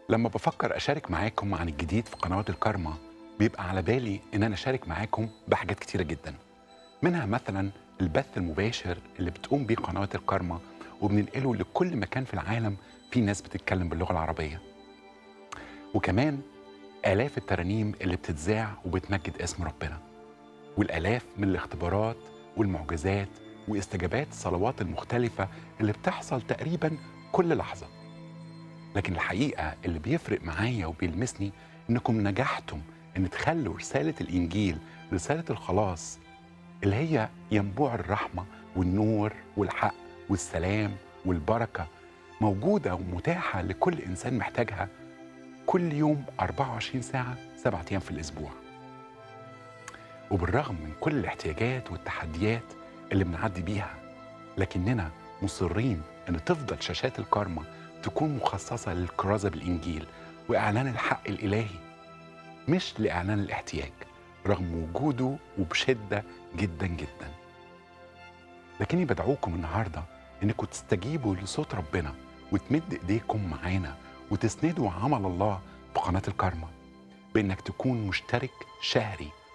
لما بفكر أشارك معاكم عن الجديد في قنوات الكارما بيبقى على بالي إن أنا أشارك معاكم بحاجات كتيرة جدا منها مثلا البث المباشر اللي بتقوم بيه قنوات الكارما وبننقله لكل مكان في العالم في ناس بتتكلم باللغة العربية وكمان آلاف الترانيم اللي بتتذاع وبتمجد اسم ربنا والآلاف من الاختبارات والمعجزات واستجابات الصلوات المختلفة اللي بتحصل تقريبا كل لحظة لكن الحقيقة اللي بيفرق معايا وبيلمسني إنكم نجحتم إن تخلوا رسالة الإنجيل رسالة الخلاص اللي هي ينبوع الرحمة والنور والحق والسلام والبركة موجودة ومتاحة لكل إنسان محتاجها كل يوم 24 ساعة سبعة أيام في الأسبوع وبالرغم من كل الاحتياجات والتحديات اللي بنعدي بيها لكننا مصرين ان تفضل شاشات الكارما تكون مخصصه للكرازه بالانجيل واعلان الحق الالهي مش لاعلان الاحتياج رغم وجوده وبشده جدا جدا لكني بدعوكم النهارده انكم تستجيبوا لصوت ربنا وتمد ايديكم معانا وتسندوا عمل الله بقناه الكارما بانك تكون مشترك شهري